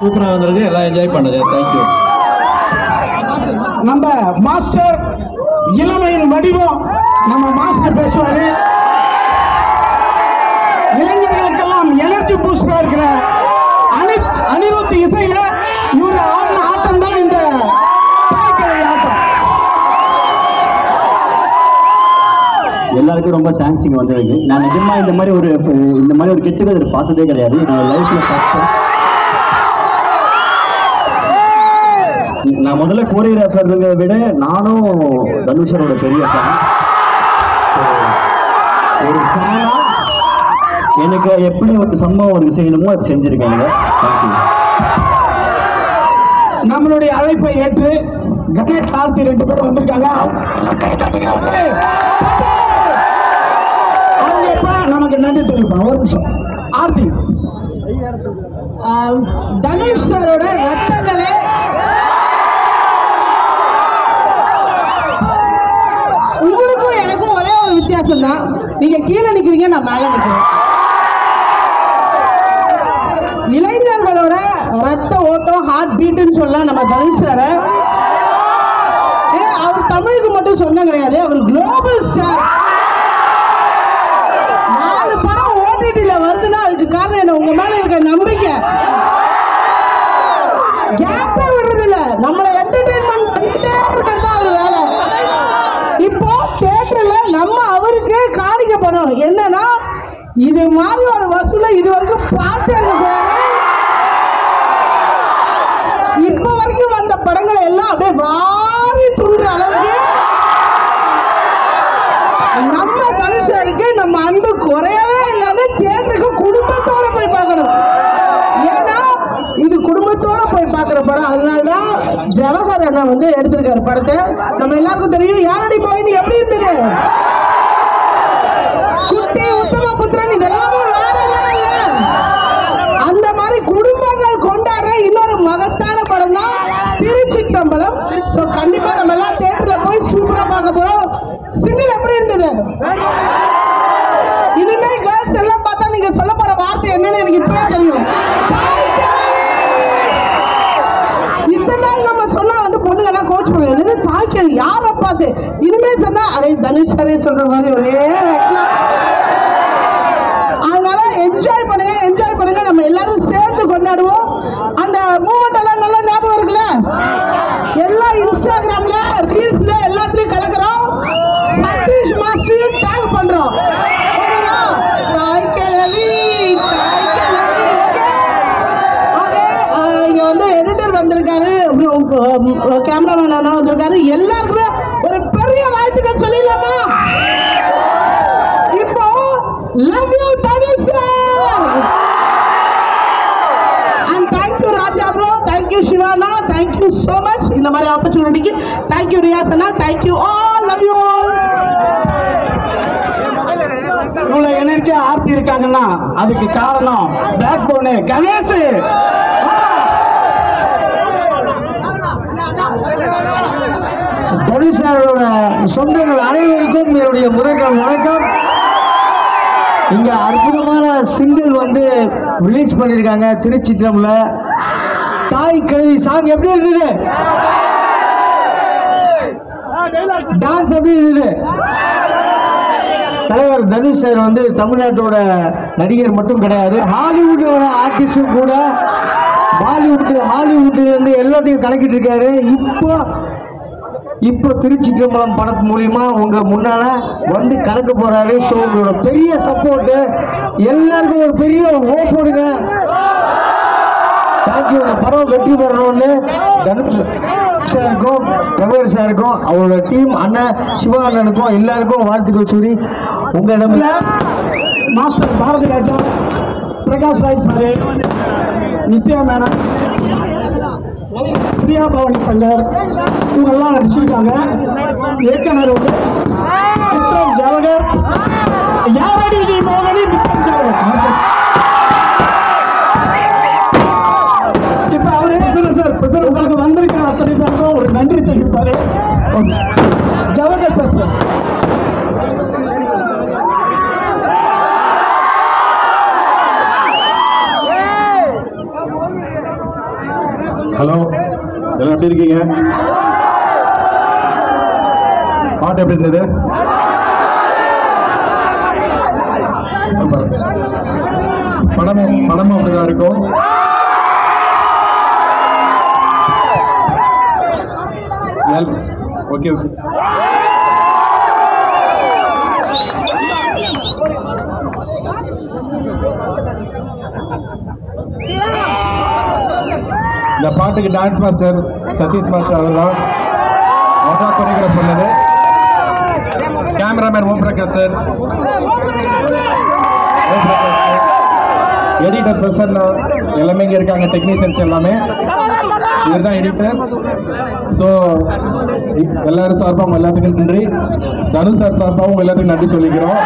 சூப்பராக வந்திருக்கு எல்லாம் என்ஜாய் பண்ணுங்க தேங்க்யூ நம்ம மாஸ்டர் இளமையின் வடிவம் நம்ம மாஸ்டர் பேசுவாரு இளைஞர்களுக்கெல்லாம் எனர்ஜி பூஸ்டரா இருக்கிற அனி அனிருத் இசையில இவர் ஆடின ஆட்டம் தான் இந்த தாய்க்கலை ஆட்டம் எல்லாருக்கும் ரொம்ப தேங்க்ஸ் இங்கே வந்ததுக்கு நான் நிஜமா இந்த மாதிரி ஒரு இந்த மாதிரி ஒரு கெட்டுக்கதை பார்த்ததே கிடையாது என்னோட லைஃப்ல ஃபர்ஸ்ட் நான் முதல்ல கோரியோகிராஃபருங்க விட நானும் தனுஷரோட பெரிய ஃபேன் ஒரு ஃபேனா எனக்கு எப்படி ஒரு சம்பவம் ஒரு செய்யணுமோ அது செஞ்சிருக்காங்க தேங்க்யூ நம்மளுடைய அழைப்பை ஏற்று கணேஷ் கார்த்தி ரெண்டு பேரும் வந்திருக்காங்க ஏய், அவங்க இப்ப நமக்கு நன்றி தெரிவிப்பாங்க ஒரு நிமிஷம் ஆர்த்தி தனுஷ் சாரோட ரத்தங்களே உங்களுக்கும் எனக்கும் ஒரே ஒரு வித்தியாசம் தான் நீங்க கீழே நிக்கிறீங்க நான் மேல நிக்கிறேன் இளைஞர்களோட ரத்த ஓட்டம் ஹார்ட் பீட்டுன்னு சொல்லலாம் நம்ம தனுஷ் சாரை ஏ, அவர் தமிழுக்கு மட்டும் சொந்தம் கிடையாது அவர் குளோபல் ஸ்டார் நாலு படம் ஓடிடில வருதுன்னா அதுக்கு காரணம் என்ன உங்க மேல இருக்க நம்பிக்கை கேப்பே விடுறது இல்ல நம்மள என்டர்டெயின்மெண்ட் பண்ணிட்டே இருக்கிறது தான் அவர் வேலை இப்போ தியேட்டர்ல நம்ம அவருக்கு காணிக்க பண்ணணும் என்னன்னா இது மாதிரி ஒரு வசூலை இது வரைக்கும் பார்த்து இருக்கக்கூடாது இப்போ வரைக்கும் வந்த படங்களை எல்லாம் அப்படியே வாரி துண்டுற அளவுக்கு நம்ம தனுஷருக்கு நம்ம அன்பு குறையவே இல்லாம தியேட்டருக்கு குடும்பத்தோட போய் பார்க்கணும் ஏன்னா இது குடும்பத்தோட போய் பார்க்குற படம் அதனாலதான் ஜவஹர் அண்ணா வந்து எடுத்திருக்காரு படத்தை நம்ம எல்லாருக்கும் தெரியும் யாரடி மோகினி எப்படி இருந்தது குட்டி உத்தம புத்திரன் இது எல்லாமே வேற level. அந்த மாதிரி குடும்பங்கள் கொண்டாடுற இன்னொரு மகத்தான படம் தான் திருச்சிற்றம்பலம் ஸோ கண்டிப்பா நம்ம எல்லாம் தேட்டர்ல போய் சூப்பரா பார்க்க போறோம் சிங்கிள் எப்படி இருந்தது இனிமே கேர்ள்ஸ் எல்லாம் பார்த்தா நீங்க சொல்ல போற வார்த்தை என்னன்னு எனக்கு இப்பவே தெரியும் இத்தனை நாள் நம்ம சொன்னா வந்து பொண்ணுங்க எல்லாம் கோச் பண்ணுங்க என்னது தாய்க்கல் யாரை பார்த்து இனிமே சொன்னா அடே தனுஷ் சாரே சொல்ற மாதிரி ஒரே வைக்கலாம் அதனால என்ஜாய் பண்ணுங்க என்ஜாய் பண்ணுங்க நம்ம எல்லாரும் சேர்ந்து கொண்டாடுவோம் அந்த மூமெண்ட் எல்லாம் நல்லா ஞாபகம் இருக்குல்ல எல்லாம் இன்ஸ்டாகிராம்ல ரீல்ஸ்ல எல்லாத்துலயும் கலக்குறோம் சதீஷ் மாஸ்டர் டேக் பண்றோம் ஓகேவா தாய் கிழவி தாய் கிழவி ஓகே ஓகே இங்க வந்து எடிட்டர் வந்திருக்காரு அப்புறம் கேமராமேன் அண்ணா வந்திருக்காரு எல்லாருக்குமே ஒரு பெரிய வாழ்த்துக்கள் சொல்லிடலாமா இப்போ love you Dhanush and thank you Raja bro thank you சிவானா தேங்க்யூ ஸோ மச் இந்த மாதிரி ஆப்பர்ச்சுனிட்டிக்கு தேங்க்யூ ரியாஸ் அண்ணா thank you all love you all இவ்வளவு எனர்ஜியா ஆர்த்தி இருக்காங்கன்னா அதுக்கு காரணம் பேக் போனு கணேஷ் தனுஷாரோட சொந்தங்கள் அனைவருக்கும் என்னுடைய முதற்கால் வணக்கம் இங்க அற்புதமான சிங்கிள் வந்து ரிலீஸ் பண்ணியிருக்காங்க திருச்சிற்றம்ல தாய் கழுவி சாங் எப்படி இருந்தது டான்ஸ் எப்படி இருந்தது தலைவர் தனுஷ் சார் வந்து தமிழ்நாட்டோட நடிகர் மட்டும் கிடையாது ஹாலிவுட்டோட ஆர்டிஸ்டும் கூட பாலிவுட் ஹாலிவுட்ல இருந்து எல்லாத்தையும் கலக்கிட்டு இருக்காரு இப்போ இப்போ திருச்சி திருமணம் படத்து மூலியமா உங்க முன்னால வந்து கலக்க போறாரு ஸோ உங்களோட பெரிய சப்போர்ட் எல்லாருக்கும் ஒரு பெரிய ஓ போடுங்க தேங்க்யூ இந்த படம் வெற்றி பெறணும்னு தனுஷ் சாருக்கும் கவியர் சாருக்கும் அவரோட டீம் அண்ணன் சிவா அண்ணனுக்கும் எல்லாருக்கும் வாழ்த்துக்கள் சொல்லி உங்களிடம் மாஸ்டர் பாரதி ராஜா பிரகாஷ் ராஜ் சாரு நித்யா மேனன் பிரியா பவானி சங்கர் இவங்கெல்லாம் நடிச்சிருக்காங்க இயக்குனர் வந்து விக்ரம் ஜவஹர் யாரடி நீ மோகனி விக்ரம் ஜவஹர் இப்ப அவரு பிரசன்ன சார் பிரசன்ன சாருக்கு வந்திருக்கிற அத்தனை பேருக்கும் ஒரு நன்றி தெரிவிப்பாரு ஓகே. ஜவஹர் பேசுறேன் ஹலோ எல்லாம் எப்படி இருக்கீங்க பாட்டு எப்படி இருந்தது சூப்பர் படமும் படமும் அப்படிதான் இருக்கும் ஓகே ஓகே இந்த பாட்டுக்கு டான்ஸ் மாஸ்டர் சதீஷ் மாஸ்டர் அவர் தான் அவர்தான் கொரியோகிராஃப் பண்ணது cameraman Om Prakash sir Om Prakash sir editor Prasanna எல்லாமே இங்கே இருக்காங்க டெக்னீஷியன்ஸ் எல்லாமே இவர் தான் எடிட்டர் ஸோ எல்லாரும் சார்பாக உங்க எல்லாத்துக்கும் நன்றி தனு சார் சார்பாக உங்க எல்லாத்துக்கும் நன்றி சொல்லிக்கிறோம்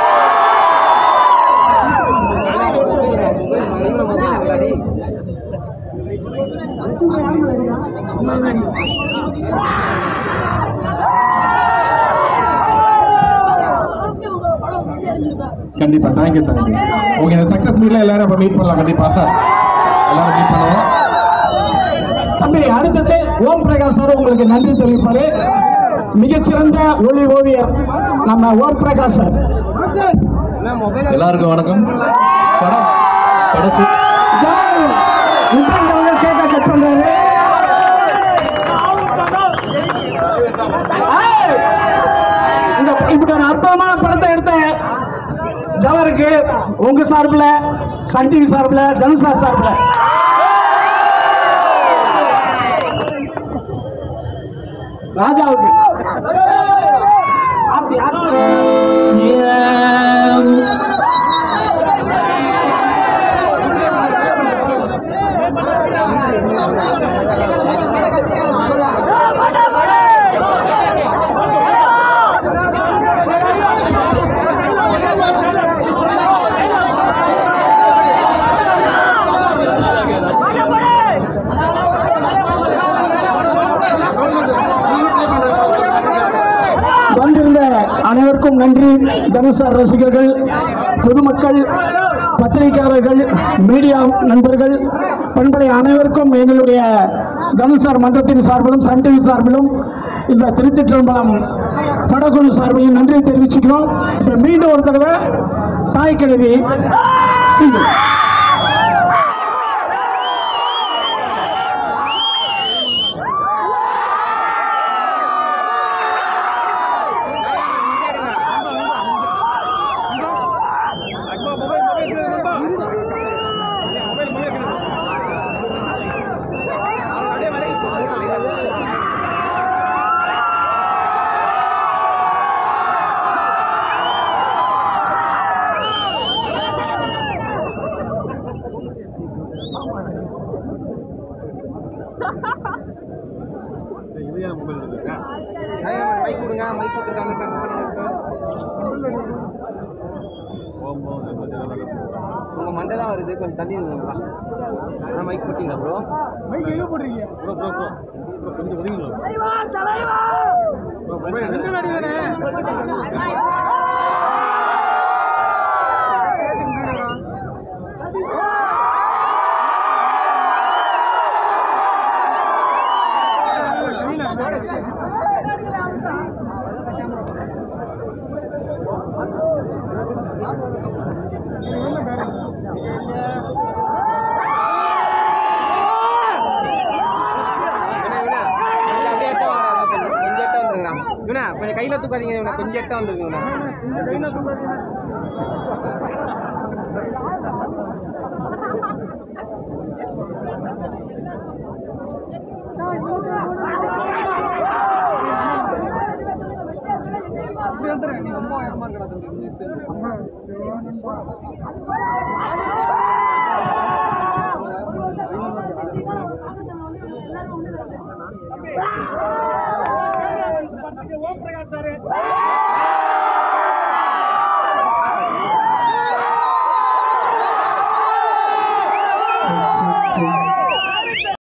கண்டிப்பா தேங்க்யூ தேங்க்யூ உங்க இந்த சக்சஸ் மீட்ல எல்லாரும் அப்ப மீட் பண்ணலாம் கண்டிப்பா எல்லாரும் மீட் பண்ணுவோம் தம்பி அடுத்தது ஓம் பிரகாஷ் சார் உங்களுக்கு நன்றி தெரிவிப்பாரு மிகச்சிறந்த ஒளி ஓவியர் நம்ம ஓம் பிரகாஷ் சார் எல்லாருக்கும் வணக்கம் படம் கடைசி கேட்க கட் பண்றாரு ஏய்! இந்த இப்படி ஒரு அற்புதமான படத்தை எடுத்த ஜவருக்கு உங்க சார்பில் சன் டிவி சார்பில் தனுஷா சார்பில் ராஜாவுக்கு ஆர்த்தி ஆர்த்தி வந்திருந்த அனைவருக்கும் நன்றி தனுசார் ரசிகர்கள் பொதுமக்கள் பத்திரிகையாளர்கள் மீடியா நண்பர்கள் பண்பலை அனைவருக்கும் எங்களுடைய தனுசார் மன்றத்தின் சார்பிலும் சன் டிவி சார்பிலும் இந்த திருச்சிற்றம்பலம் படக்குழு சார்பிலும் நன்றி தெரிவிச்சுக்கிறோம் இப்போ மீண்டும் ஒரு தடவை தாய் கிழவி சிங்கிள் மைக் கொடுங்க மைக் கொடுத்துருக்காங்க உங்க மண்டை தான் வருது கொஞ்சம் தள்ளி இருந்தீங்களா நான் மைக் போட்டீங்களா ப்ரோ மைக் எங்க போடுறீங்க ப்ரோ ப்ரோ ப்ரோ கொஞ்சம் ஒதுங்களா கொஞ்சம் கையில தூக்காதீங்க இவனை கொஞ்சம் எட்ட வந்துருங்க ஆ